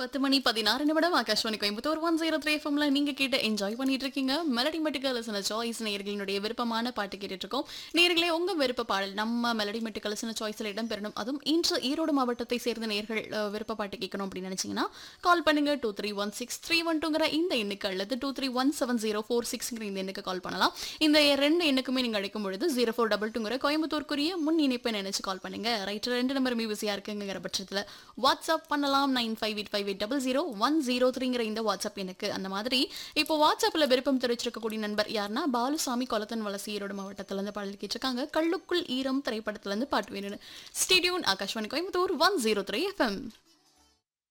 பத்து மணி பதினாறு நிமிடம் Akashvani Coimbatore one zero three எஃப்எம்ல நீங்க கேட்டு என்ஜாய் பண்ணிட்டு இருக்கீங்க மெலடி மெட்டுக்கலசன சாய்ஸ் நேயர்களினுடைய விருப்பமான பாட்டு கேட்டுட்டு இருக்கோம் நேயர்களே உங்க விருப்ப பாடல் நம்ம மெலடி மெட்டுக்கலசன சாய்ஸ்ல இடம்பெறணும் அதுவும் இன்று ஈரோடு மாவட்டத்தை சேர்ந்த நேயர்கள் அஹ், விருப்ப பாட்டு கேட்கணும் அப்படின்னு நினைச்சீங்கன்னா கால் பண்ணுங்க two three one six three one டூங்கிற இந்த எண்ணுக்கு அல்லது two three one seven zero four சிக்ஸ்ங்கிற இந்த எண்ணுக்கு கால் பண்ணலாம் இந்த ரெண்டு எண்ணுக்குமே நீங்க அழைக்கும் பொழுது ஜீரோ ஃபோர் டபுள் டூங்கிற கோயம்புத்தூருக்குரிய முன் இணைப்பை நினைச்சு கால் பண்ணுங்க ரைட் ரெண்டு நம்பர் பிஸியா இருக்குங்கிற பட்சத்துல வாட்ஸ்அப் பண்ணலாம் nine five eight five eight double zero one zero த்ரீங்கிற இந்த வாட்ஸ்அப் எனக்கு அந்த மாதிரி இப்போ வாட்ஸ்அப்ல விருப்பம் தெரிவிச்சிருக்கக்கூடிய நண்பர் யாருன்னா பாலுசாமி கொலத்தன் வலசி ஈரோடு மாவட்டத்துல இருந்து பாடல் கேட்டிருக்காங்க கள்ளுக்குள் ஈரம் திரைப்படத்துல இருந்து பாட்டு வேணும் stay tune Akashvani Coimbatore one zero three FM